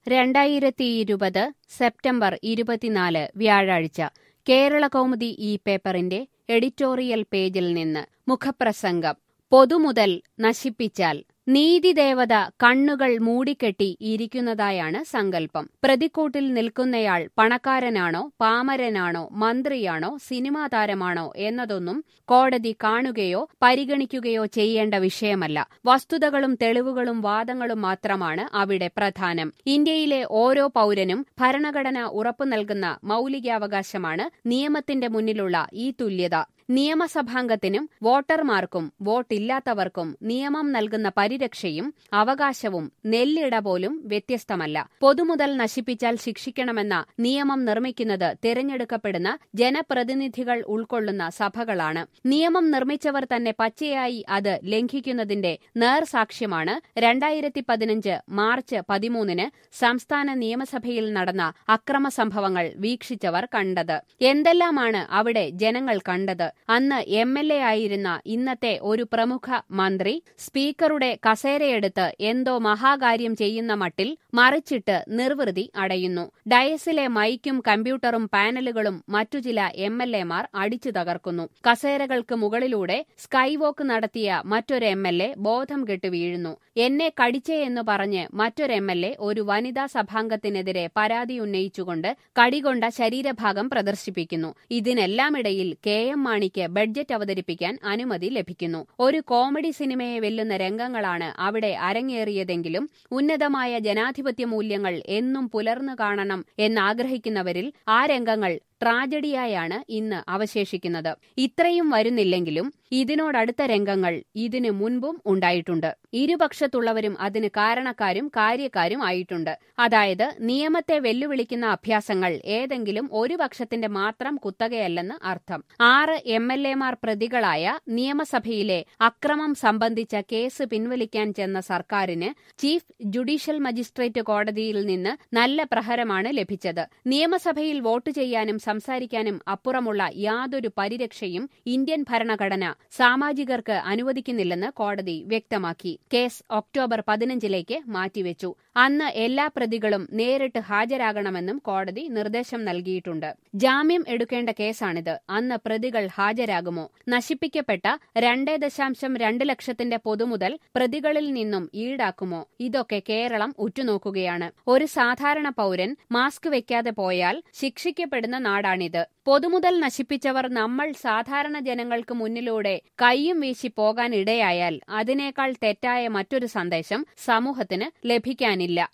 രണ്ടായിരത്തി ഇരുപത് സെപ്റ്റംബർ ഇരുപത്തിനാല് വ്യാഴാഴ്ച കേരള കൗമുദി ഈ പേപ്പറിന്റെ എഡിറ്റോറിയൽ പേജിൽ നിന്ന് മുഖപ്രസംഗം പൊതുമുതൽ നശിപ്പിച്ചാൽ നീതിദേവത കണ്ണുകൾ മൂടിക്കെട്ടി ഇരിക്കുന്നതായാണ് സങ്കല്പം പ്രതിക്കൂട്ടിൽ നിൽക്കുന്നയാൾ പണക്കാരനാണോ പാമരനാണോ മന്ത്രിയാണോ സിനിമാ താരമാണോ എന്നതൊന്നും കോടതി കാണുകയോ പരിഗണിക്കുകയോ ചെയ്യേണ്ട വിഷയമല്ല വസ്തുതകളും തെളിവുകളും വാദങ്ങളും മാത്രമാണ് അവിടെ പ്രധാനം ഇന്ത്യയിലെ ഓരോ പൌരനും ഭരണഘടന ഉറപ്പു നൽകുന്ന മൌലികാവകാശമാണ് നിയമത്തിന്റെ മുന്നിലുള്ള ഈ തുല്യത നിയമസഭാംഗത്തിനും വോട്ടർമാർക്കും വോട്ടില്ലാത്തവർക്കും നിയമം നൽകുന്ന പരിരക്ഷയും അവകാശവും നെല്ലിട പോലും വ്യത്യസ്തമല്ല പൊതുമുതൽ നശിപ്പിച്ചാൽ ശിക്ഷിക്കണമെന്ന നിയമം നിർമ്മിക്കുന്നത് തിരഞ്ഞെടുക്കപ്പെടുന്ന ജനപ്രതിനിധികൾ ഉൾക്കൊള്ളുന്ന സഭകളാണ് നിയമം നിർമ്മിച്ചവർ തന്നെ പച്ചയായി അത് ലംഘിക്കുന്നതിന്റെ നേർസാക്ഷ്യമാണ് രണ്ടായിരത്തി പതിനഞ്ച് മാർച്ച് പതിമൂന്നിന് സംസ്ഥാന നിയമസഭയിൽ നടന്ന അക്രമ സംഭവങ്ങൾ വീക്ഷിച്ചവർ കണ്ടത് എന്തെല്ലാമാണ് അവിടെ ജനങ്ങൾ കണ്ടത് അന്ന് എം എൽ എ ആയിരുന്ന ഇന്നത്തെ ഒരു പ്രമുഖ മന്ത്രി സ്പീക്കറുടെ കസേരയെടുത്ത് എന്തോ മഹാകാര്യം ചെയ്യുന്ന മട്ടിൽ മറിച്ചിട്ട് നിർവൃതി അടയുന്നു ഡയസിലെ മൈക്കും കമ്പ്യൂട്ടറും പാനലുകളും മറ്റു ചില എം എൽ എമാർ അടിച്ചു തകർക്കുന്നു കസേരകൾക്ക് മുകളിലൂടെ സ്കൈവോക്ക് നടത്തിയ മറ്റൊരു എം എൽ എ ബോധം കെട്ടു വീഴുന്നു എന്നെ കടിച്ചേ എന്ന് പറഞ്ഞ് മറ്റൊരു എം എൽ എ ഒരു വനിതാ സഭാംഗത്തിനെതിരെ പരാതി ഉന്നയിച്ചുകൊണ്ട് കടികൊണ്ട ശരീരഭാഗം പ്രദർശിപ്പിക്കുന്നു ഇതിനെല്ലാമിടയിൽ കെ എം മാണിക്ക് ബഡ്ജറ്റ് അവതരിപ്പിക്കാൻ അനുമതി ലഭിക്കുന്നു ഒരു കോമഡി സിനിമയെ വെല്ലുന്ന രംഗങ്ങളാണ് അവിടെ അരങ്ങേറിയതെങ്കിലും ഉന്നതമായ ജനാധിപത്യ മൂല്യങ്ങൾ എന്നും പുലർന്നു കാണണം എന്നാഗ്രഹിക്കുന്നവരിൽ ആ രംഗങ്ങൾ ട്രാജഡിയായാണ് ഇന്ന് അവശേഷിക്കുന്നത് ഇത്രയും വരുന്നില്ലെങ്കിലും ഇതിനോടടുത്ത രംഗങ്ങൾ ഇതിനു മുൻപും ഉണ്ടായിട്ടുണ്ട് ഇരുപക്ഷത്തുള്ളവരും അതിന് കാരണക്കാരും കാര്യക്കാരും ആയിട്ടുണ്ട് അതായത് നിയമത്തെ വെല്ലുവിളിക്കുന്ന അഭ്യാസങ്ങൾ ഏതെങ്കിലും ഒരു പക്ഷത്തിന്റെ മാത്രം കുത്തകയല്ലെന്ന് അർത്ഥം ആറ് എം എൽ എമാർ പ്രതികളായ നിയമസഭയിലെ അക്രമം സംബന്ധിച്ച കേസ് പിൻവലിക്കാൻ ചെന്ന സർക്കാരിന് ചീഫ് ജുഡീഷ്യൽ മജിസ്ട്രേറ്റ് കോടതിയിൽ നിന്ന് നല്ല പ്രഹരമാണ് ലഭിച്ചത് നിയമസഭയിൽ വോട്ട് ചെയ്യാനും സംസാരിക്കാനും അപ്പുറമുള്ള യാതൊരു പരിരക്ഷയും ഇന്ത്യൻ ഭരണഘടന സാമാജികർക്ക് അനുവദിക്കുന്നില്ലെന്ന് കോടതി വ്യക്തമാക്കി കേസ് ഒക്ടോബർ പതിനഞ്ചിലേക്ക് മാറ്റിവെച്ചു അന്ന് എല്ലാ പ്രതികളും നേരിട്ട് ഹാജരാകണമെന്നും കോടതി നിർദ്ദേശം നൽകിയിട്ടുണ്ട് ജാമ്യം എടുക്കേണ്ട കേസാണിത് അന്ന് പ്രതികൾ ഹാജരാകുമോ നശിപ്പിക്കപ്പെട്ട രണ്ടേ ദശാംശം രണ്ട് ലക്ഷത്തിന്റെ പൊതുമുതൽ പ്രതികളിൽ നിന്നും ഈടാക്കുമോ ഇതൊക്കെ കേരളം ഉറ്റുനോക്കുകയാണ് ഒരു സാധാരണ പൌരൻ മാസ്ക് വെക്കാതെ പോയാൽ ശിക്ഷിക്കപ്പെടുന്ന നാടാണിത് പൊതുമുതൽ നശിപ്പിച്ചവർ നമ്മൾ സാധാരണ ജനങ്ങൾക്ക് മുന്നിലൂടെ കൈയും വീശി പോകാൻ ഇടയായാൽ അതിനേക്കാൾ തെറ്റായ മറ്റൊരു സന്ദേശം സമൂഹത്തിന് ലഭിക്കാനില്ല